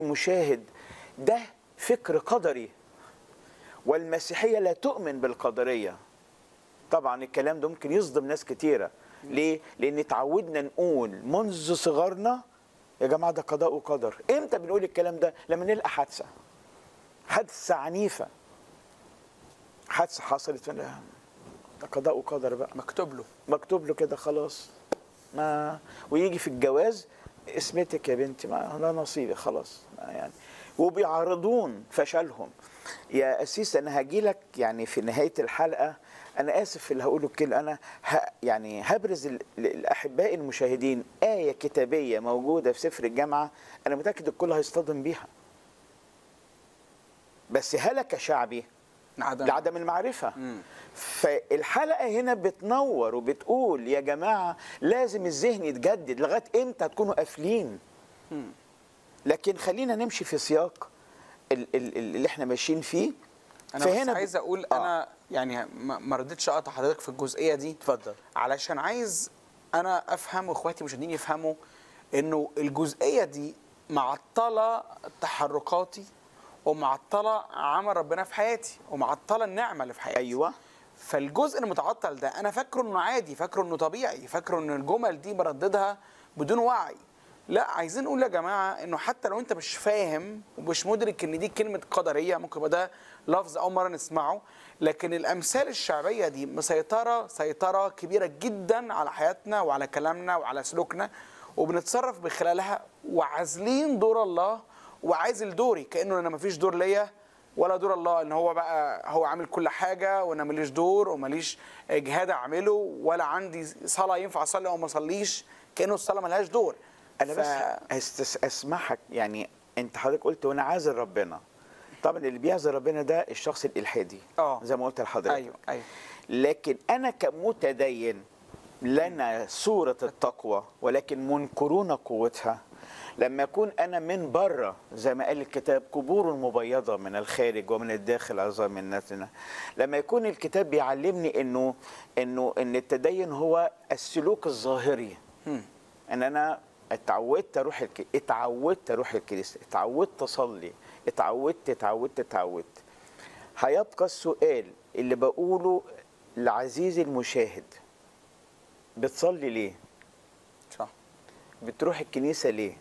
المشاهد ده فكر قدري والمسيحيه لا تؤمن بالقدريه طبعا الكلام ده ممكن يصدم ناس كتيره ليه لان اتعودنا نقول منذ صغرنا يا جماعه ده قضاء وقدر امتى بنقول الكلام ده لما نلقى حادثه حادثه عنيفه حادثه حصلت في ده قضاء وقدر بقى مكتوب له مكتوب له كده خلاص ما ويجي في الجواز اسمتك يا بنتي ما لا نصيبي خلاص ما يعني وبيعرضون فشلهم يا أسيس أنا هاجي لك يعني في نهاية الحلقة أنا آسف في اللي هقوله كده أنا ه يعني هبرز ال- الأحباء المشاهدين آية كتابية موجودة في سفر الجامعة أنا متأكد الكل هيصطدم بيها بس هلك شعبي عدم لعدم المعرفة مم. فالحلقة هنا بتنور وبتقول يا جماعة لازم الذهن يتجدد لغاية امتى هتكونوا قافلين مم. لكن خلينا نمشي في سياق ال- ال- ال- اللي احنا ماشيين فيه انا بس ب- عايز اقول آه. انا يعني ما ما رضيتش اقطع حضرتك في الجزئيه دي اتفضل علشان عايز انا افهم واخواتي مشاهدين يفهموا انه الجزئيه دي معطله تحركاتي ومعطله عمل ربنا في حياتي ومعطله النعمه اللي في حياتي ايوه فالجزء المتعطل ده انا فاكره انه عادي فاكره انه طبيعي فاكره ان الجمل دي برددها بدون وعي لا عايزين نقول يا جماعه انه حتى لو انت مش فاهم ومش مدرك ان دي كلمه قدريه ممكن يبقى ده لفظ اول مره نسمعه لكن الامثال الشعبيه دي مسيطره سيطره كبيره جدا على حياتنا وعلى كلامنا وعلى سلوكنا وبنتصرف بخلالها وعازلين دور الله وعازل دوري كانه انا مفيش دور ليا ولا دور الله ان هو بقى هو عامل كل حاجه وانا ماليش دور وماليش جهاد اعمله ولا عندي صلاه ينفع اصلي او ما اصليش كانه الصلاه ملهاش دور انا ف- بس أستس اسمحك يعني انت حضرتك قلت وانا عازل ربنا طبعا اللي بيعزل ربنا ده الشخص الالحادي آه. زي ما قلت لحضرتك ايوه ايوه لكن انا كمتدين لنا صورة التقوى ولكن منكرون قوتها لما يكون انا من بره زي ما قال الكتاب قبور مبيضة من الخارج ومن الداخل عظام النتنة لما يكون الكتاب بيعلمني انه انه ان التدين هو السلوك الظاهري مم. ان انا اتعودت اروح الك... اتعودت اروح الكنيسه اتعودت اصلي اتعودت اتعودت اتعودت هيبقى السؤال اللي بقوله لعزيزي المشاهد بتصلي ليه صح بتروح الكنيسه ليه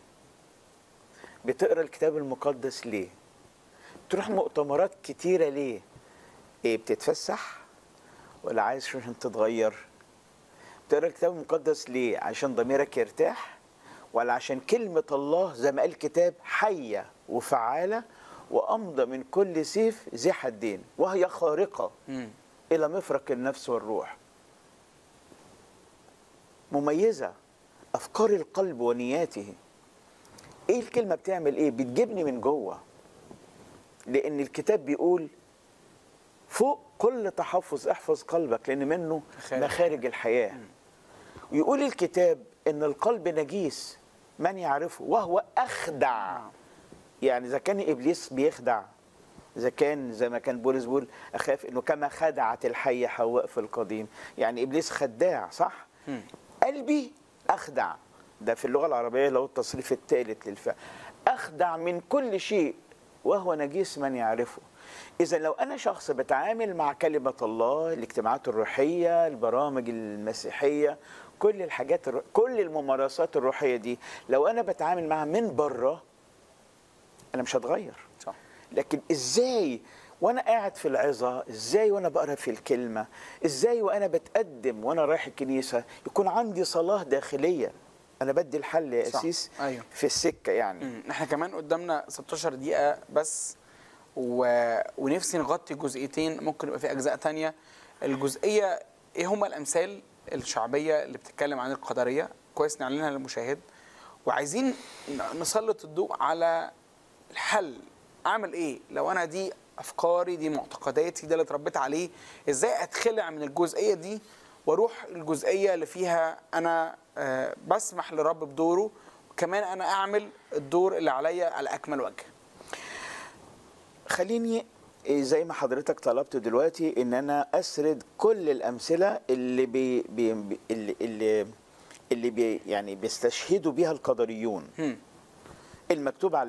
بتقرا الكتاب المقدس ليه بتروح مؤتمرات كتيره ليه ايه بتتفسح ولا عايز عشان تتغير بتقرا الكتاب المقدس ليه عشان ضميرك يرتاح ولا عشان كلمة الله زي ما قال الكتاب حية وفعالة وأمضى من كل سيف ذي حدين وهي خارقة مم. إلى مفرق النفس والروح مميزة أفكار القلب ونياته إيه الكلمة بتعمل إيه؟ بتجيبني من جوه لأن الكتاب بيقول فوق كل تحفظ احفظ قلبك لأن منه مخارج. مخارج الحياة ويقول الكتاب ان القلب نجيس من يعرفه وهو اخدع يعني اذا كان ابليس بيخدع اذا كان زي ما كان بولس بيقول اخاف انه كما خدعت الحيه حواء في القديم يعني ابليس خداع صح مم. قلبي اخدع ده في اللغه العربيه لو التصريف الثالث للفعل اخدع من كل شيء وهو نجيس من يعرفه اذا لو انا شخص بتعامل مع كلمه الله الاجتماعات الروحيه البرامج المسيحيه كل الحاجات الر... كل الممارسات الروحيه دي لو انا بتعامل معها من بره انا مش هتغير صح لكن ازاي وانا قاعد في العظه ازاي وانا بقرا في الكلمه ازاي وانا بتقدم وانا رايح الكنيسه يكون عندي صلاه داخليه انا بدي الحل يا صح. اسيس أيوه. في السكه يعني مم. احنا كمان قدامنا 16 دقيقة بس و... ونفسي نغطي جزئيتين ممكن يبقى في أجزاء تانية الجزئية إيه هما الأمثال الشعبية اللي بتتكلم عن القدرية كويس نعلنها للمشاهد وعايزين ن- نسلط الضوء على الحل أعمل إيه لو أنا دي أفكاري دي معتقداتي ده اللي اتربيت عليه إزاي أتخلع من الجزئية دي واروح الجزئيه اللي فيها انا آه، بسمح لرب بدوره وكمان انا اعمل الدور اللي عليا على اكمل وجه خليني إيه، زي ما حضرتك طلبت دلوقتي ان انا اسرد كل الامثله اللي بي بي بي- اللي اللي اللي بي يعني بيستشهدوا بيها القدريون هم. المكتوب على